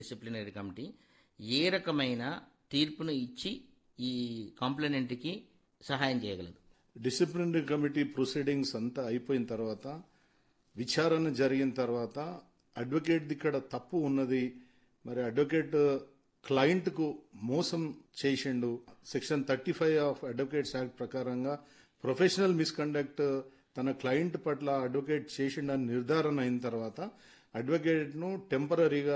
disciplinary committee ఏ రకమైన తీర్పును ఇచ్చి ఈ కాంప్లైనెంట్కి సహాయం చేయగలదు డిసిప్లినరీ కమిటీ ప్రొసీడింగ్స్ అంతా అయిపోయిన తర్వాత విచారణ జరిగిన తర్వాత అడ్వకేట్ ఇక్కడ తప్పు ఉన్నది మరి అడ్వకేట్ క్లయింట్కు మోసం చేసిండు section thirty five of advocates act ప్రకారంగా ప్రొఫెషనల్ మిస్కండక్ట్ తన క్లయింట్ పట్ల అడ్వకేట్ చేసిండని నిర్ధారణ అయిన తర్వాత అడ్వకేట్ను టెంపరీగా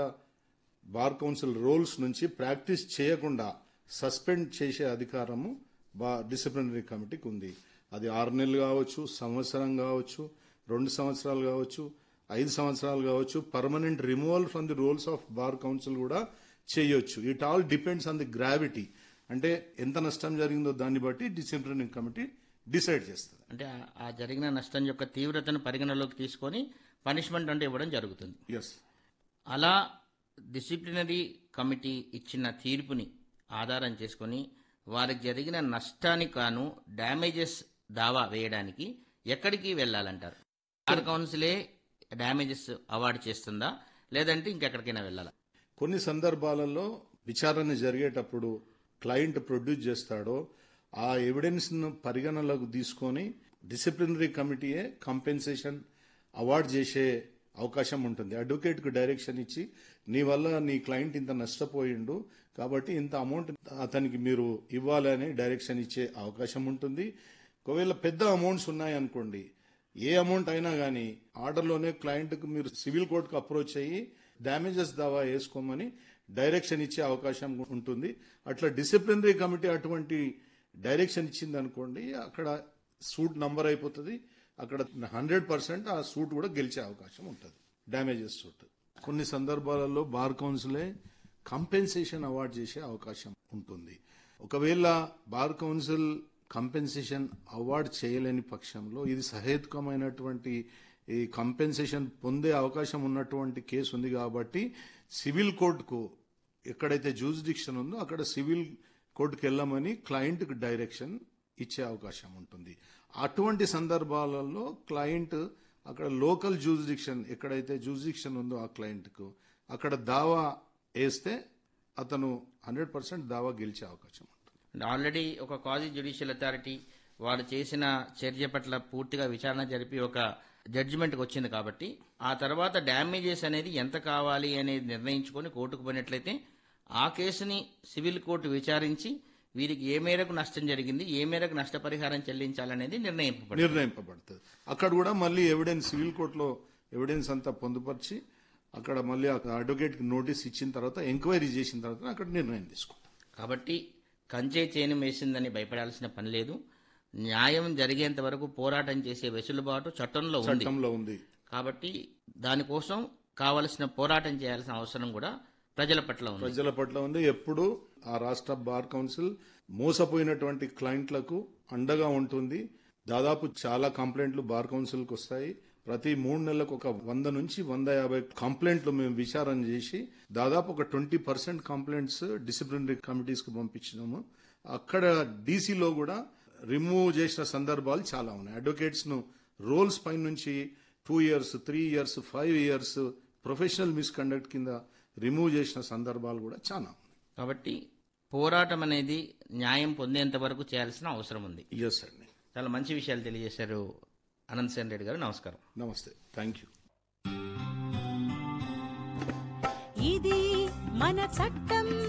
బార్ కౌన్సిల్ రోల్స్ నుంచి ప్రాక్టీస్ చేయకుండా సస్పెండ్ చేసే అధికారము బా డిసిప్లినరీ కమిటీకి ఉంది అది ఆరు నెలలు కావచ్చు సంవత్సరం కావచ్చు రెండు సంవత్సరాలు కావచ్చు ఐదు సంవత్సరాలు కావచ్చు permanent removal from the rolls of bar council కూడా చేయొచ్చు it all depends on the gravity అంటే ఎంత నష్టం జరిగిందో దాన్ని బట్టి డిసిప్లినరీ కమిటీ డిసైడ్ చేస్తుంది అంటే ఆ- ఆ జరిగిన నష్టం యొక్క తీవ్రతను పరిగణలోకి తీసుకొని పనిష్మెంట్ అంటే ఇవ్వడం జరుగుతుంది ఎస్ అలా డిసిప్లినరీ కమిటీ ఇచ్చిన తీర్పుని ఆధారం చేసుకొని వారికి జరిగిన నష్టానికి కాను డ్యామేజెస్ దావా వేయడానికి ఎక్కడికి వెళ్ళాలంటారు బార్ కౌన్సిలే డ్యామేజెస్ అవార్డు చేస్తుందా లేదంటే ఇంకెక్కడికైనా వెళ్ళాలా కొన్ని సందర్భాలలో విచారణ జరిగేటప్పుడు క్లయింట్ ప్రొడ్యూస్ చేస్తాడో ఆ ఎవిడెన్స్ ను పరిగణలోకి తీసుకొని డిసిప్లినరీ కమిటీయే కంపెన్సేషన్ అవార్డ్ చేసే అవకాశం ఉంటుంది అడ్వకేట్ కు డైరెక్షన్ ఇచ్చి నీ వల్ల నీ క్లయింట్ ఇంత నష్టపోయిండు కాబట్టి ఇంత అమౌంట్ అతనికి మీరు ఇవ్వాలని డైరెక్షన్ ఇచ్చే అవకాశం ఉంటుంది ఒకవేళ పెద్ద అమౌంట్స్ ఉన్నాయనుకోండి ఏ అమౌంట్ అయినా కానీ ఆర్డర్లోనే క్లయింట్కు మీరు సివిల్ కోర్టుకు అప్రోచ్ అయ్యి డ్యామేజెస్ దావా వేసుకోమని డైరెక్షన్ ఇచ్చే అవకాశం ఉంటుంది అట్లా డిసిప్లినరీ కమిటీ అటువంటి డైరెక్షన్ ఇచ్చింది అనుకోండి అక్కడ సూట్ నంబర్ అయిపోతుంది అక్కడ హండ్రెడ్ పర్సెంట్ ఆ సూట్ కూడా గెలిచే అవకాశం ఉంటుంది డ్యామేజెస్ సూట్ కొన్ని సందర్భాలలో బార్ కౌన్సిలే కంపెన్సేషన్ అవార్డ్ చేసే అవకాశం ఉంటుంది ఒకవేళ బార్ కౌన్సిల్ కంపెన్సేషన్ అవార్డ్ చేయలేని పక్షంలో ఇది సహేతుకమైనటువంటి ఈ కంపెన్సేషన్ పొందే అవకాశం ఉన్నటువంటి కేసు ఉంది కాబట్టి సివిల్ కోర్టుకు ఎక్కడైతే జూరిస్డిక్షన్ ఉందో అక్కడ సివిల్ కోర్టుకు వెళ్ళమని క్లయింట్కి డైరెక్షన్ ఇచ్చే అవకాశం ఉంటుంది అటువంటి సందర్భాలలో క్లయింట్ అక్కడ లోకల్ జూరిస్డిక్షన్ ఎక్కడైతే జూరిస్డిక్షన్ ఉందో ఆ క్లయింట్కు అక్కడ దావా వేస్తే అతను హండ్రెడ్ పర్సెంట్ దావా గెలిచే అవకాశం ఉంటుంది ఆల్రెడీ ఒక క్వాజీ జ్యుడిషియల్ అథారిటీ వారు చేసిన చర్య పట్ల పూర్తిగా విచారణ జరిపి ఒక జడ్జిమెంట్కి వచ్చింది కాబట్టి ఆ తర్వాత డ్యామేజెస్ అనేది ఎంత కావాలి అనేది నిర్ణయించుకొని కోర్టుకు పోయినట్లయితే ఆ కేసుని సివిల్ కోర్టు విచారించి వీరికి ఏ మేరకు నష్టం జరిగింది ఏ మేరకు నష్టపరిహారం చెల్లించాలనేది నిర్ణయింపబడింది నిర్ణయింపబడుతుంది అక్కడ కూడా మళ్ళీ ఎవిడెన్స్ సివిల్ కోర్టులో ఎవిడెన్స్ అంతా పొందుపరిచి అక్కడ మళ్ళీ అడ్వకేట్కి నోటీస్ ఇచ్చిన తర్వాత ఎంక్వైరీ చేసిన తర్వాత అక్కడ నిర్ణయం తీసుకుంటాం కాబట్టి కంచే చేను వేసిందని భయపడాల్సిన పని లేదు న్యాయం జరిగేంత వరకు పోరాటం చేసే వెసులుబాటు చట్టంలో ఉంది చట్టంలో ఉంది కాబట్టి దానికోసం కావలసిన పోరాటం చేయాల్సిన అవసరం కూడా ప్రజల పట్ల ఉంది ప్రజల పట్ల ఉంది ఎప్పుడు ఆ రాష్ట్ర బార్ కౌన్సిల్ మోసపోయినటువంటి క్లయింట్లకు అండగా ఉంటుంది దాదాపు చాలా కంప్లైంట్లు బార్ కౌన్సిల్కి వస్తాయి ప్రతి మూడు నెలలకు ఒక వంద నుంచి వంద యాభై కంప్లైంట్లు మేము విచారణ చేసి దాదాపు ఒక twenty percent complaints disciplinary committees కు పంపించినాము అక్కడ డీసీలో కూడా రిమూవ్ చేసిన సందర్భాలు చాలా ఉన్నాయి అడ్వకేట్స్ ను రోల్స్ పై నుంచి two years three years five years professional misconduct కింద రిమూవ్ చేసిన సందర్భాలు కూడా చాలా ఉన్నాయి కాబట్టి పోరాటం అనేది న్యాయం పొందేంత వరకు చేయాల్సిన అవసరం ఉంది ఎస్ అండి చాలా మంచి విషయాలు తెలియజేశారు అనంత్ సేన్ రెడ్డి గారు నమస్కారం నమస్తే థ్యాంక్ యూ ఇది మన చట్టం